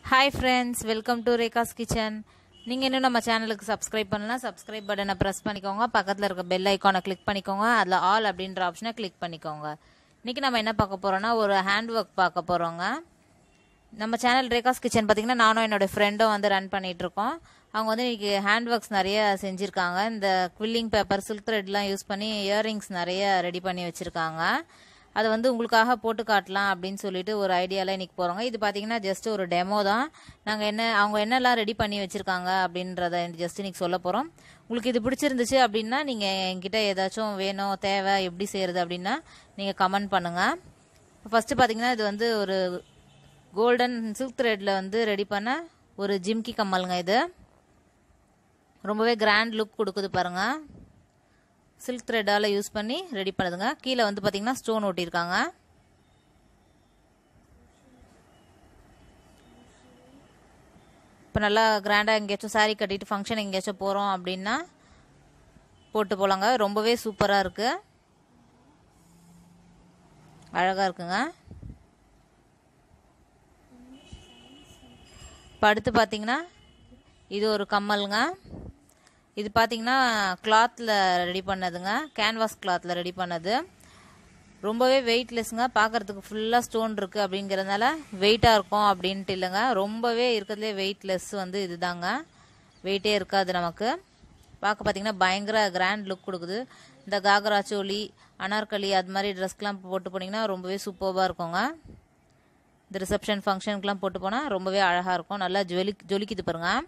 hi friends welcome to Rekha's kitchen நீங்கள் இன்னும் நம்ம சேனலுக்கு சப்ஸ்கிரைப் பண்ணலாம் சப்ஸ்கிரைப் பட்டனை ப்ரெஸ் பண்ணிக்கோங்க பக்கத்தில் இருக்க பெல் ஐக்கானை கிளிக் பண்ணிக்கோங்க அதில் ஆல் அப்படின்ற ஆப்ஷனை கிளிக் பண்ணிக்கோங்க இன்றைக்கி நம்ம என்ன பார்க்க போகிறோன்னா ஒரு ஹேண்ட் ஒர்க் பார்க்க போகிறோங்க நம்ம சேனல் ரேகாஸ் கிச்சன் பார்த்தீங்கன்னா நானும் என்னோடய ஃப்ரெண்டும் வந்து ரன் பண்ணிகிட்ருக்கோம் அவங்க வந்து இன்றைக்கி ஹேண்ட் ஒர்க்ஸ் நிறைய செஞ்சுருக்காங்க இந்த குவில்லிங் பேப்பர் சில்க் த்ரெட்லாம் யூஸ் பண்ணி இயரிங்ஸ் நிறைய ரெடி பண்ணி வச்சுருக்காங்க அதை வந்து உங்களுக்காக போட்டு காட்டலாம் அப்படின்னு சொல்லிட்டு ஒரு ஐடியாவில் இன்றைக்கி போகிறோங்க இது பார்த்தீங்கன்னா ஜஸ்ட் ஒரு டெமோ தான் நாங்கள் என்ன அவங்க என்னெல்லாம் ரெடி பண்ணி வச்சுருக்காங்க அப்படின்றத ஜஸ்ட் இன்றைக்கி சொல்ல போகிறோம் உங்களுக்கு இது பிடிச்சிருந்துச்சு அப்படின்னா நீங்கள் என்கிட்ட ஏதாச்சும் வேணும் தேவை எப்படி செய்கிறது அப்படின்னா நீங்கள் கமெண்ட் பண்ணுங்கள் ஃபஸ்ட்டு பார்த்தீங்கன்னா இது வந்து ஒரு கோல்டன் சில்க் த்ரெட்டில் வந்து ரெடி பண்ண ஒரு ஜிம்கி கம்மலுங்க இது ரொம்பவே கிராண்ட் லுக் கொடுக்குது பாருங்கள் சில்க் த்ரெட்டால் யூஸ் பண்ணி ரெடி பண்ணுதுங்க கீழே வந்து பார்த்தீங்கன்னா ஸ்டோன் ஒட்டியிருக்காங்க இப்போ நல்லா கிராண்டாக எங்கேயாச்சும் சாரீ கட்டிட்டு ஃபங்க்ஷன் எங்கேயாச்சும் போகிறோம் அப்படின்னா போட்டு போகலாங்க ரொம்பவே சூப்பராக இருக்குது அழகாக இருக்குங்க இப்போ அடுத்து பார்த்தீங்கன்னா இது ஒரு கம்மலுங்க இது பார்த்தீங்கன்னா கிளாத்தில் ரெடி பண்ணதுங்க கேன்வாஸ் கிளாத்தில் ரெடி பண்ணது ரொம்பவே வெயிட்லெஸ்ங்க பார்க்குறதுக்கு ஃபுல்லாக ஸ்டோன் இருக்குது அப்படிங்கிறதுனால வெயிட்டாக இருக்கும் அப்படின்ட்டு இல்லைங்க ரொம்பவே இருக்கிறதுலே வெயிட்லெஸ் வந்து இதுதாங்க வெயிட்டே இருக்காது நமக்கு பார்க்க பார்த்தீங்கன்னா பயங்கர கிராண்ட் லுக் கொடுக்குது இந்த காகரா சோலி அனார்கலி அது மாதிரி ட்ரெஸ்க்கெலாம் போட்டு போனீங்கன்னா ரொம்பவே சூப்பராக இருக்குங்க இந்த ரிசப்ஷன் ஃபங்க்ஷனுக்குலாம் போட்டு போனால் ரொம்பவே அழகாக இருக்கும் நல்லா ஜொலி ஜொலிக்குது பாருங்கள்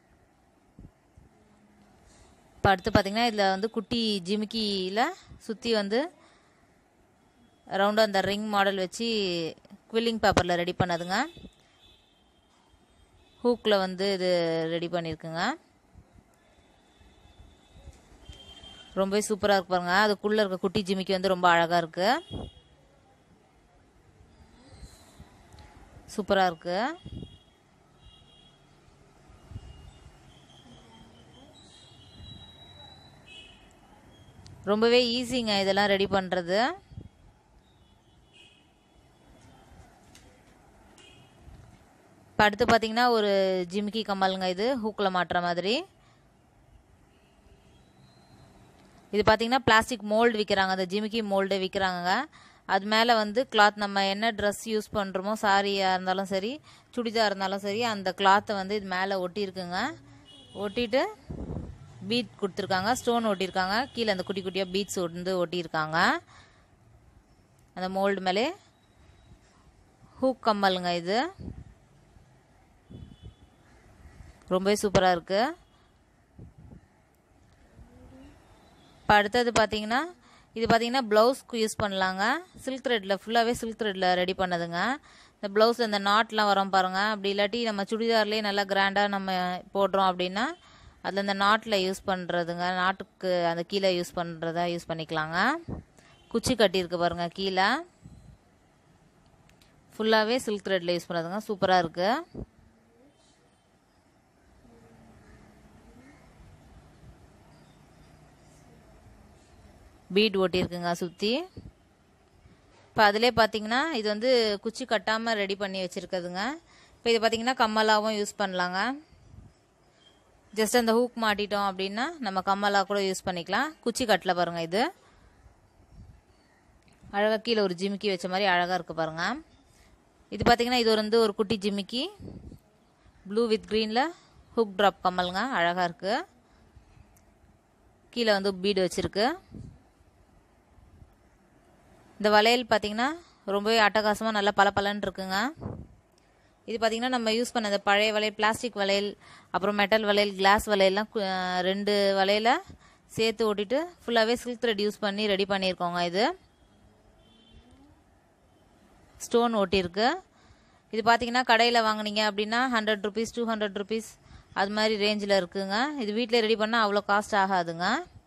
இப்போ அடுத்து பார்த்தீங்கன்னா இதில் வந்து குட்டி ஜிமிக்கியில் சுற்றி வந்து ரவுண்டாக அந்த ரிங் மாடல் வச்சு குவில்லிங் பேப்பரில் ரெடி பண்ணதுங்க ஹூக்கில் வந்து இது ரெடி பண்ணியிருக்குங்க ரொம்பவே சூப்பராக இருக்கு பாருங்க அதுக்குள்ளே இருக்க குட்டி ஜிமிக்கி வந்து ரொம்ப அழகாக இருக்குது சூப்பராக இருக்குது ரொம்பவே ஈஸிங்க இதெல்லாம் ரெடி பண்ணுறது இப்போ அடுத்து பார்த்தீங்கன்னா ஒரு ஜிமிக்கி கம்மலுங்க இது ஹூக்கில் மாட்டுற மாதிரி இது பார்த்தீங்கன்னா பிளாஸ்டிக் மோல்டு விற்கிறாங்க அந்த ஜிமிக்கி மோல்டு விற்கிறாங்க அது மேலே வந்து கிளாத் நம்ம என்ன ட்ரெஸ் யூஸ் பண்ணுறோமோ சாரியாக இருந்தாலும் சரி சுடிதார் இருந்தாலும் சரி அந்த கிளாத்தை வந்து இது மேலே ஒட்டியிருக்குங்க ஒட்டிட்டு பீட் கொடுத்துருக்காங்க ஸ்டோன் ஒட்டியிருக்காங்க கீழே அந்த குட்டி குட்டியாக பீட்ஸ் வந்து ஒட்டியிருக்காங்க அந்த மோல்டு மேலே ஹூக் கம்மலுங்க இது ரொம்பவே சூப்பராக இருக்குது இப்போ அடுத்தது பார்த்தீங்கன்னா இது பார்த்தீங்கன்னா ப்ளவுஸ்க்கு யூஸ் பண்ணலாங்க சில்க் த்ரெட்டில் ஃபுல்லாகவே சில்க் த்ரெட்டில் ரெடி பண்ணதுங்க இந்த ப்ளவுஸ் அந்த நாட்லாம் வரோம் பாருங்கள் அப்படி இல்லாட்டி நம்ம சுடிதார்லேயே நல்லா கிராண்டாக நம்ம போடுறோம் அப்படின்னா அதில் இந்த நாட்டில் யூஸ் பண்ணுறதுங்க நாட்டுக்கு அந்த கீழே யூஸ் பண்ணுறத யூஸ் பண்ணிக்கலாங்க குச்சி கட்டியிருக்கு பாருங்கள் கீழே ஃபுல்லாகவே சில்க் த்ரெட்டில் யூஸ் பண்ணுறதுங்க சூப்பராக இருக்குது பீட் ஓட்டியிருக்குங்க சுற்றி இப்போ அதிலே பார்த்தீங்கன்னா இது வந்து குச்சி கட்டாமல் ரெடி பண்ணி வச்சுருக்குதுங்க இப்போ இது பார்த்தீங்கன்னா கம்மலாகவும் யூஸ் பண்ணலாங்க ஜஸ்ட் அந்த ஹூக் மாட்டிட்டோம் அப்படின்னா நம்ம கம்மலாக கூட யூஸ் பண்ணிக்கலாம் குச்சி கட்டில் பாருங்கள் இது அழகாக கீழே ஒரு ஜிமிக்கி வச்ச மாதிரி அழகாக இருக்குது பாருங்கள் இது பார்த்திங்கன்னா இது வந்து ஒரு குட்டி ஜிமிக்கி ப்ளூ வித் க்ரீனில் ஹூக் ட்ராப் கம்மலுங்க அழகாக இருக்குது கீழே வந்து பீடு வச்சுருக்கு இந்த வளையல் பார்த்திங்கன்னா ரொம்பவே அட்டகாசமாக நல்லா பல பலன்னு இருக்குங்க இது பார்த்திங்கன்னா நம்ம யூஸ் பண்ண அந்த பழைய வளையல் பிளாஸ்டிக் வளையல் அப்புறம் மெட்டல் வளையல் கிளாஸ் வளையல்லாம் ரெண்டு வளையல சேர்த்து ஓட்டிட்டு ஃபுல்லாகவே சில்க் த்ரெட் யூஸ் பண்ணி ரெடி பண்ணியிருக்கோங்க இது ஸ்டோன் ஓட்டியிருக்கு இது பார்த்தீங்கன்னா கடையில் வாங்கினீங்க அப்படின்னா hundred rupees two hundred rupees அது மாதிரி ரேஞ்சில் இருக்குங்க இது வீட்டில் ரெடி பண்ணால் அவ்வளோ காஸ்ட் ஆகாதுங்க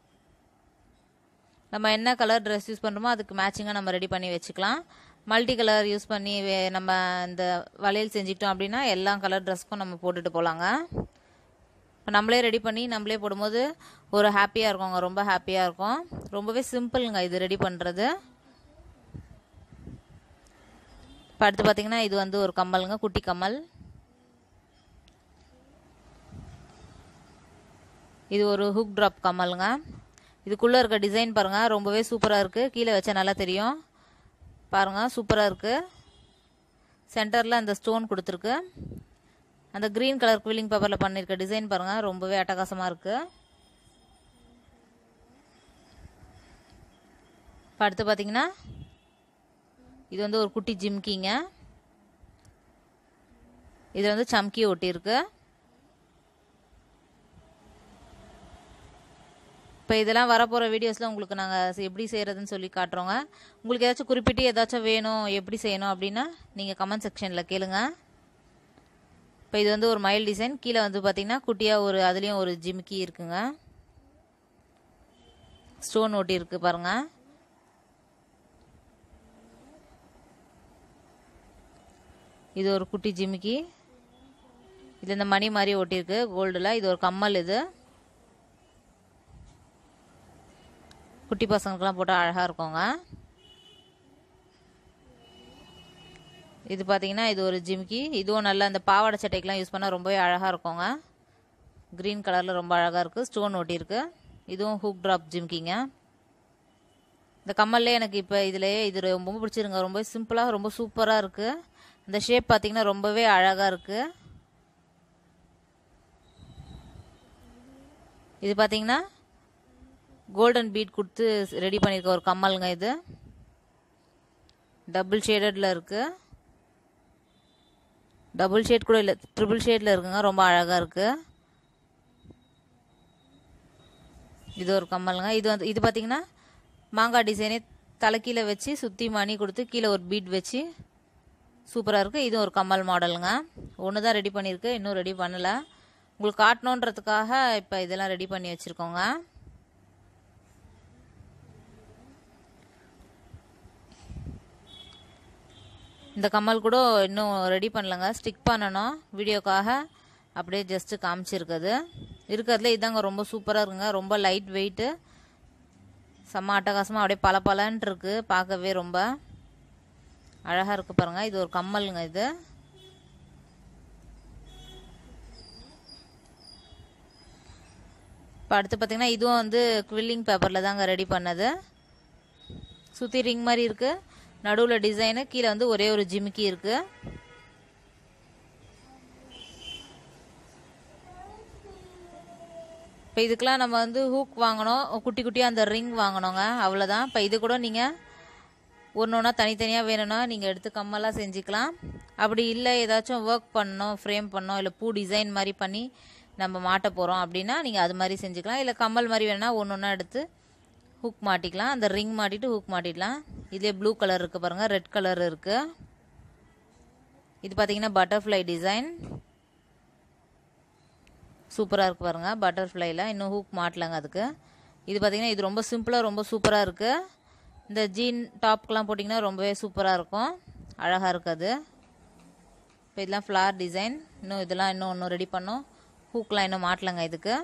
நம்ம என்ன கலர் ட்ரெஸ் யூஸ் பண்ணுறோமோ அதுக்கு மேட்சிங்காக நம்ம ரெடி பண்ணி வச்சுக்கலாம் மல்டி கலர் யூஸ் பண்ணி நம்ம இந்த வளையல் செஞ்சுக்கிட்டோம் அப்படின்னா எல்லா கலர் ட்ரெஸ்க்கும் நம்ம போட்டுட்டு போகலாங்க இப்போ நம்மளே ரெடி பண்ணி நம்மளே போடும்போது ஒரு ஹாப்பியாக இருக்குங்க ரொம்ப ஹாப்பியாக இருக்கும் ரொம்பவே சிம்பிளுங்க இது ரெடி பண்ணுறது இப்போ அடுத்து பார்த்தீங்கன்னா இது வந்து ஒரு கம்மலுங்க குட்டி கம்மல் இது ஒரு ஹுக் ட்ராப் கம்மலுங்க இதுக்குள்ளே இருக்க டிசைன் பாருங்கள் ரொம்பவே சூப்பராக இருக்குது கீழே வச்சா நல்லா தெரியும் பாருங்கள் சூப்பராக இருக்குது சென்டரில் அந்த ஸ்டோன் கொடுத்துருக்கு அந்த க்ரீன் கலர் குவிலிங் பேப்பரில் பண்ணியிருக்க டிசைன் பாருங்கள் ரொம்பவே அட்டகாசமாக இருக்குது இப்போ அடுத்து பார்த்தீங்கன்னா இது வந்து ஒரு குட்டி ஜிம்கிங்க இது வந்து சம்கி ஒட்டியிருக்கு இப்போ இதெல்லாம் வரப்போகிற வீடியோஸில் உங்களுக்கு நாங்கள் எப்படி செய்கிறதுன்னு சொல்லி காட்டுறோங்க உங்களுக்கு ஏதாச்சும் குறிப்பிட்டு ஏதாச்சும் வேணும் எப்படி செய்யணும் அப்படின்னா நீங்கள் கமெண்ட் செக்ஷனில் கேளுங்க இப்போ இது வந்து ஒரு மயில் டிசைன் கீழே வந்து பார்த்தீங்கன்னா குட்டியாக ஒரு அதுலேயும் ஒரு ஜிமிக்கி இருக்குங்க ஸ்டோன் ஒட்டி இருக்கு பாருங்க இது ஒரு குட்டி ஜிமிக்கி இது இந்த மணி மாதிரி ஒட்டியிருக்கு கோல்டில் இது ஒரு கம்மல் இது குட்டி பசங்களுக்கெல்லாம் போட்டால் அழகாக இருக்குங்க இது பார்த்தீங்கன்னா இது ஒரு ஜிமிக்கி இதுவும் நல்லா இந்த பாவாடை சட்டைக்கெலாம் யூஸ் பண்ணால் ரொம்பவே அழகாக இருக்குங்க க்ரீன் கலரில் ரொம்ப அழகாக இருக்குது ஸ்டோன் ஒட்டியிருக்கு இதுவும் ஹூக் ட்ராப் ஜிமிக்கிங்க இந்த கம்மல்லே எனக்கு இப்போ இதுலேயே இது ரொம்ப பிடிச்சிருங்க ரொம்ப சிம்பிளாக ரொம்ப சூப்பராக இருக்குது இந்த ஷேப் பார்த்தீங்கன்னா ரொம்பவே அழகாக இருக்குது இது பார்த்தீங்கன்னா கோல்டன் பீட் கொடுத்து ரெடி பண்ணியிருக்க ஒரு கம்மலுங்க இது டபுள் ஷேடடில் இருக்குது டபுள் ஷேட் கூட இல்லை ட்ரிபிள் ஷேடில் இருக்குங்க ரொம்ப அழகாக இருக்குது இது ஒரு கம்மலுங்க இது வந்து இது பார்த்தீங்கன்னா மாங்காய் டிசைனே தலைக்கீழே வச்சு சுற்றி மணி கொடுத்து கீழே ஒரு பீட் வச்சு சூப்பராக இருக்குது இது ஒரு கம்மல் மாடலுங்க ஒன்று தான் ரெடி பண்ணியிருக்கு இன்னும் ரெடி பண்ணலை உங்களுக்கு காட்டணுன்றதுக்காக இப்போ இதெல்லாம் ரெடி பண்ணி வச்சுருக்கோங்க இந்த கம்மல் கூட இன்னும் ரெடி பண்ணலங்க ஸ்டிக் பண்ணணும் வீடியோக்காக அப்படியே ஜஸ்ட்டு காமிச்சிருக்குது இருக்கிறதுல இதாங்க ரொம்ப சூப்பராக இருக்குங்க ரொம்ப லைட் வெயிட்டு செம்ம அட்டகாசமாக அப்படியே பல பலன்ட்டு இருக்கு பார்க்கவே ரொம்ப அழகாக இருக்குது பாருங்கள் இது ஒரு கம்மலுங்க இது இப்போ அடுத்து பார்த்தீங்கன்னா இதுவும் வந்து குவில்லிங் பேப்பரில் தாங்க ரெடி பண்ணது சுற்றி ரிங் மாதிரி இருக்குது நடுவில் டிசைனு கீழே வந்து ஒரே ஒரு ஜிமிக்கி இருக்குது இப்போ இதுக்கெலாம் நம்ம வந்து ஹூக் வாங்கணும் குட்டி குட்டியாக அந்த ரிங் வாங்கணுங்க அவ்வளோதான் இப்போ இது கூட நீங்கள் ஒன்று ஒன்றா தனித்தனியாக வேணும்னா நீங்கள் எடுத்து கம்மலாக செஞ்சுக்கலாம் அப்படி இல்லை ஏதாச்சும் ஒர்க் பண்ணணும் ஃப்ரேம் பண்ணணும் இல்லை பூ டிசைன் மாதிரி பண்ணி நம்ம மாட்ட போகிறோம் அப்படின்னா நீங்கள் அது மாதிரி செஞ்சுக்கலாம் இல்லை கம்மல் மாதிரி வேணும்னா ஒன்று ஒன்றா எடுத்து ஹூக் மாட்டிக்கலாம் அந்த ரிங் மாட்டிட்டு ஹூக் மாட்டிடலாம் இதுலேயே ப்ளூ கலர் இருக்குது பாருங்கள் ரெட் கலர் இருக்குது இது பார்த்தீங்கன்னா பட்டர்ஃப்ளை டிசைன் சூப்பராக இருக்குது பாருங்கள் பட்டர்ஃப்ளைல இன்னும் ஹூக் மாட்டலங்க அதுக்கு இது பார்த்தீங்கன்னா இது ரொம்ப சிம்பிளாக ரொம்ப சூப்பராக இருக்குது இந்த ஜீன் டாப்க்கெலாம் போட்டிங்கன்னா ரொம்பவே சூப்பராக இருக்கும் அழகாக இருக்குது இப்போ இதெல்லாம் ஃப்ளார் டிசைன் இன்னும் இதெல்லாம் இன்னும் ஒன்றும் ரெடி பண்ணோம் ஹூக்லாம் இன்னும் மாட்டலங்க இதுக்கு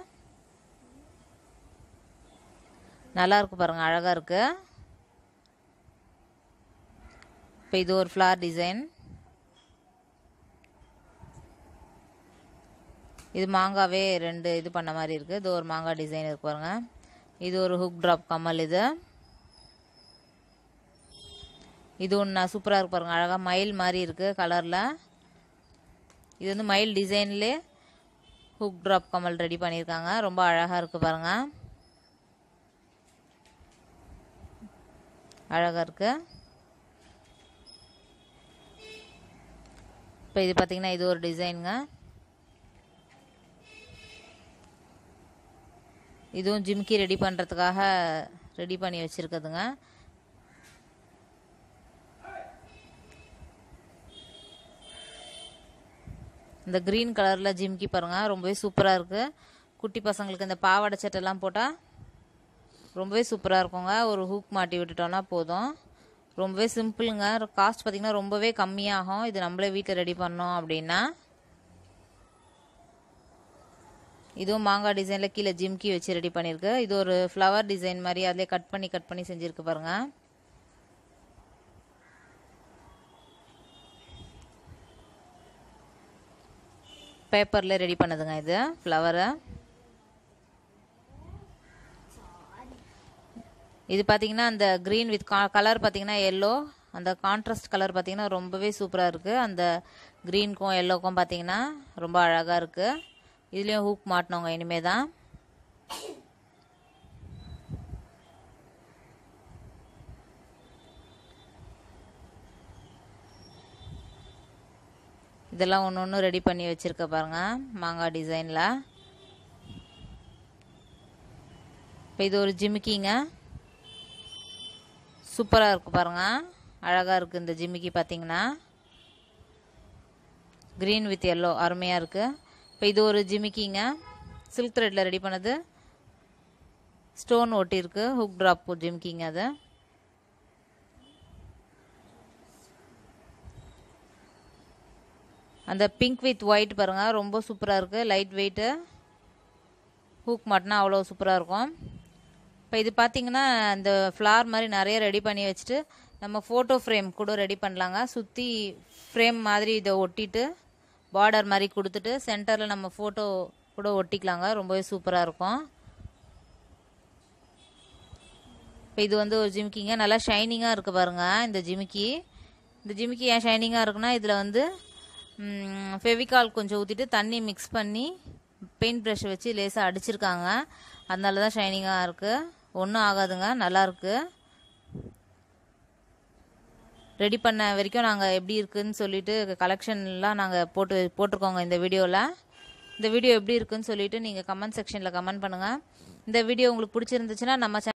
நல்லா இருக்கு பாருங்கள் அழகாக இருக்குது இப்போ இது ஒரு ஃப்ளார் டிசைன் இது மாங்காவே ரெண்டு இது பண்ண மாதிரி இருக்குது இது ஒரு மாங்காய் டிசைன் இருக்கு பாருங்க இது ஒரு ஹுக் ட்ராப் கம்மல் இது இது ஒன்று சூப்பராக இருக்கு பாருங்க அழகாக மயில் மாதிரி இருக்குது கலரில் இது வந்து மயில் டிசைன்லே ஹுக் ட்ராப் கம்மல் ரெடி பண்ணியிருக்காங்க ரொம்ப அழகாக இருக்குது பாருங்க அழகாக இருக்குது இப்போ இது பார்த்தீங்கன்னா இது ஒரு டிசைனுங்க இதுவும் ஜிம்கி ரெடி பண்ணுறதுக்காக ரெடி பண்ணி வச்சுருக்குதுங்க இந்த க்ரீன் கலரில் ஜிம்கி பாருங்கள் ரொம்பவே சூப்பராக இருக்குது குட்டி பசங்களுக்கு இந்த பாவாடை சட்டெல்லாம் போட்டால் ரொம்பவே சூப்பராக இருக்குங்க ஒரு ஹூக் மாட்டி விட்டுட்டோம்னா போதும் ரொம்பவே சிம்பிளுங்க காஸ்ட் பார்த்திங்கன்னா ரொம்பவே கம்மியாகும் இது நம்மளே வீட்டில் ரெடி பண்ணோம் அப்படின்னா இதுவும் மாங்காய் டிசைனில் கீழே ஜிம்கி வச்சு ரெடி பண்ணியிருக்கு இது ஒரு ஃப்ளவர் டிசைன் மாதிரி அதிலே கட் பண்ணி கட் பண்ணி செஞ்சுருக்கு பாருங்க பேப்பரில் ரெடி பண்ணதுங்க இது ஃப்ளவரை இது பார்த்தீங்கன்னா அந்த க்ரீன் வித் கலர் பார்த்தீங்கன்னா எல்லோ அந்த கான்ட்ராஸ்ட் கலர் பார்த்தீங்கன்னா ரொம்பவே சூப்பராக இருக்குது அந்த க்ரீனுக்கும் எல்லோக்கும் பார்த்தீங்கன்னா ரொம்ப அழகாக இருக்குது இதுலேயும் ஹூக் மாட்டினவங்க இனிமே தான் இதெல்லாம் ஒன்று ஒன்று ரெடி பண்ணி வச்சுருக்க பாருங்க மாங்காய் டிசைனில் இப்போ இது ஒரு ஜிமிக்கிங்க சூப்பராக இருக்குது பாருங்க அழகாக இருக்குது இந்த ஜிமிக்கி பார்த்தீங்கன்னா க்ரீன் வித் எல்லோ அருமையாக இருக்குது இப்போ இது ஒரு ஜிமிக்கிங்க சில்க் த்ரெட்டில் ரெடி பண்ணது ஸ்டோன் ஒட்டியிருக்கு ஹுக் ட்ராப் ஜிமிக்கிங்க அது அந்த பிங்க் வித் ஒயிட் பாருங்கள் ரொம்ப சூப்பராக இருக்குது லைட் வெயிட்டு ஹூக் மாட்டினா அவ்வளோ சூப்பராக இருக்கும் இப்போ இது பார்த்தீங்கன்னா இந்த ஃப்ளார் மாதிரி நிறைய ரெடி பண்ணி வச்சுட்டு நம்ம ஃபோட்டோ ஃப்ரேம் கூட ரெடி பண்ணலாங்க சுற்றி ஃப்ரேம் மாதிரி இதை ஒட்டிட்டு பார்டர் மாதிரி கொடுத்துட்டு சென்டரில் நம்ம ஃபோட்டோ கூட ஒட்டிக்கலாங்க ரொம்பவே சூப்பராக இருக்கும் இப்போ இது வந்து ஒரு ஜிமிக்கிங்க நல்லா ஷைனிங்காக இருக்குது பாருங்கள் இந்த ஜிமிக்கி இந்த ஜிமிக்கி ஏன் ஷைனிங்காக இருக்குன்னா இதில் வந்து ஃபெவிகால் கொஞ்சம் ஊற்றிட்டு தண்ணி மிக்ஸ் பண்ணி பெயிண்ட் ப்ரஷ் வச்சு லேசாக அடிச்சிருக்காங்க அதனால தான் ஷைனிங்காக இருக்குது ஒன்றும் ஆகாதுங்க நல்லாயிருக்கு ரெடி பண்ண வரைக்கும் நாங்கள் எப்படி இருக்குன்னு சொல்லிட்டு கலெக்ஷன்லாம் நாங்கள் போட்டு போட்டிருக்கோங்க இந்த வீடியோவில் இந்த வீடியோ எப்படி இருக்குன்னு சொல்லிட்டு நீங்கள் கமெண்ட் செக்ஷனில் கமெண்ட் பண்ணுங்கள் இந்த வீடியோ உங்களுக்கு பிடிச்சிருந்துச்சுன்னா நம்ம